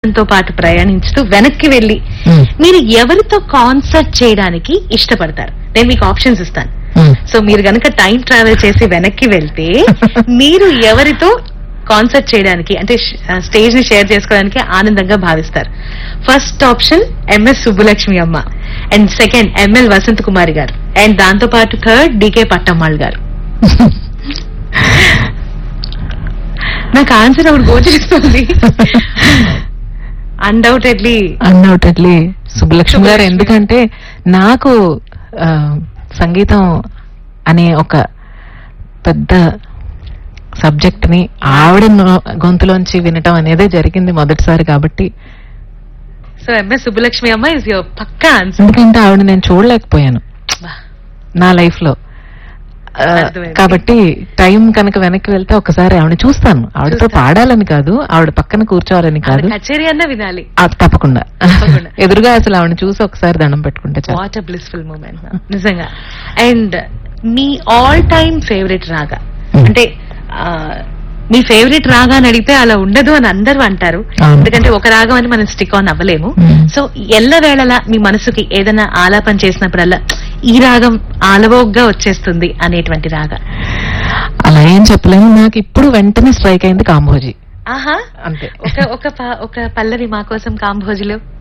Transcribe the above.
తో పాటు ప్రయాణించుతూ వెనక్కి వెళ్ళి Hmm. మీరు ఎవరితో కాన్సర్ట్ చేయడానికి ఇష్టపడతారు నేను మీకు ఆప్షన్స్ ఇస్తాను Hmm. సో మీరు గనక టైం ట్రావెల్ చేసి వెనక్కి వెళ్తే మీరు ఎవరితో కాన్సర్ట్ చేయడానికి అంటే స్టేజ్ ని షేర్ చేసుకోవడానికి ఆనందంగా భావిస్తారు ఫస్ట్ ఆప్షన్ ఎంఎస్ సుబ్బులక్ష్మి అమ్మ and second ML Vasanth Kumari garu and దాంతో పాటు థర్డ్ డికే పట్టమ్మాళ్ గారు నాకు ఆన్సర్ అప్పుడు గోచరిస్తుంది అన్డౌటెడ్లీ అన్డౌటెడ్లీ సుబ్బలక్ష్మి గారు సుబ్బలక్ష్మి. ఎందుకంటే నాకు ఆ, సంగీతం అనే ఒక పెద్ద సబ్జెక్ట్ ని ఆవిడ నో- గొంతులోంచి వినటం అనేదే జరిగింది మొదటిసారి కాబట్టి సో ఎంఎస్ సుబ్బలక్ష్మి అమ్మ ఇస్ యువర్ పక్కా ఆన్సర్ ఎందుకంటే ఆవిడ నేను చూడలేకపోయాను నా లైఫ్ లో ఆ, అర్థమైంది. కాబట్టి టైం కనుక వెనక్కి వెళ్తే ఒకసారి ఆవిడ చూస్తాను ఆవిడతో చూస్తారు. పాడాలని కాదు ఆవిడ పక్కన కూర్చోవాలని కాదు కచేరీ అన్న వినాలి ఆ, తప్పకుండా తప్పకుండా. ఎదురుగా అసలు ఆవిడ చూసి ఒకసారి దండం పెట్టుకుంటే చాలు వాట్ అ బ్లిస్ఫుల్ మూమెంట్ నిజంగా అండ్ మీ all time favourite raga Hmm. అంటే ఆ, మీ ఫేవరెట్ రాగా అని అడిగితే అలా ఉండదు అని అందరూ అంటారు అవును. ఎందుకంటే ఒక రాగం అని మనం స్టిక్ ఆన్ అవ్వలేము Hmm. సో ఎల్లవేళలా మీ మనసుకి ఏదైనా ఆలాపన చేసినప్పుడల్లా ఈ రాగం ఆలవోగ్గా వచ్చేస్తుంది అనేటువంటి రాగా అలా ఏం చెప్పలేము నాకు ఇప్పుడు వెంటనే స్ట్రైక్ అయింది కాంభోజీ ఆహా అంతే ఒక ఒక ప- ఒక పల్లవి మా కోసం కాంభోజిలో